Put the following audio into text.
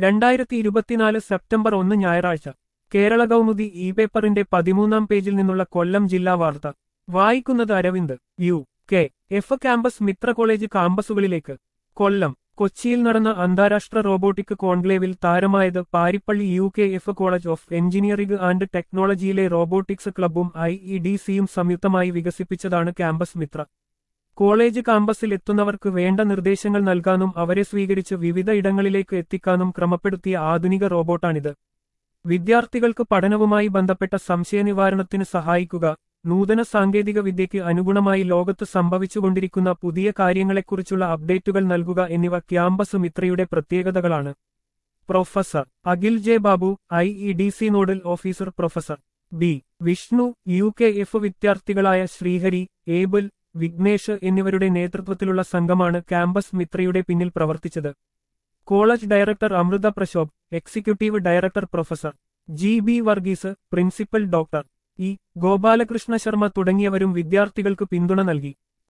രണ്ടായിരത്തി ഇരുപത്തിനാല് സെപ്റ്റംബർ ഒന്ന് ഞായറാഴ്ച കേരള കൗമുദി ഇ പേപ്പറിന്റെ പതിമൂന്നാം പേജിൽ നിന്നുള്ള കൊല്ലം ജില്ലാ വാർത്ത വായിക്കുന്നത് Aravind U K F campus Mitra college കാമ്പസുകളിലേക്ക് കൊല്ലം കൊച്ചിയിൽ നടന്ന അന്താരാഷ്ട്ര റോബോട്ടിക് കോൺക്ലേവിൽ താരമായത് Paripally U K F college of engineering and ടെക്നോളജിയിലെ റോബോട്ടിക്സ് ക്ലബ്ബും ഐ ഇ ഡി സിയും സംയുക്തമായി വികസിപ്പിച്ചതാണ് ക്യാമ്പസ് മിത്ര കോളേജ് കാമ്പസിൽ എത്തുന്നവർക്ക് വേണ്ട നിർദ്ദേശങ്ങൾ നൽകാനും അവരെ സ്വീകരിച്ച് വിവിധ ഇടങ്ങളിലേക്ക് എത്തിക്കാനും ക്രമപ്പെടുത്തിയ ആധുനിക റോബോട്ടാണിത് വിദ്യാർത്ഥികൾക്ക് പഠനവുമായി ബന്ധപ്പെട്ട സംശയനിവാരണത്തിന് സഹായിക്കുക നൂതന സാങ്കേതിക വിദ്യയ്ക്ക് അനുഗുണമായി ലോകത്ത് സംഭവിച്ചുകൊണ്ടിരിക്കുന്ന പുതിയ കാര്യങ്ങളെക്കുറിച്ചുള്ള അപ്ഡേറ്റുകൾ നൽകുക എന്നിവ ക്യാമ്പസ് മിത്രയുടെ പ്രത്യേകതകളാണ് professor Akhil J Babu I E D C nodal officer professor B Vishnu U K F വിദ്യാർത്ഥികളായ ശ്രീഹരി ഏബിൾ വിഘ്നേഷ് എന്നിവരുടെ നേതൃത്വത്തിലുള്ള സംഘമാണ് ക്യാമ്പസ് മിത്രയുടെ പിന്നിൽ പ്രവർത്തിച്ചത് college director Amritha Prashobh executive director professor G B Varghese principal doctor E Gopalakrishna Sharma തുടങ്ങിയവരും വിദ്യാർത്ഥികൾക്ക് പിന്തുണ നൽകി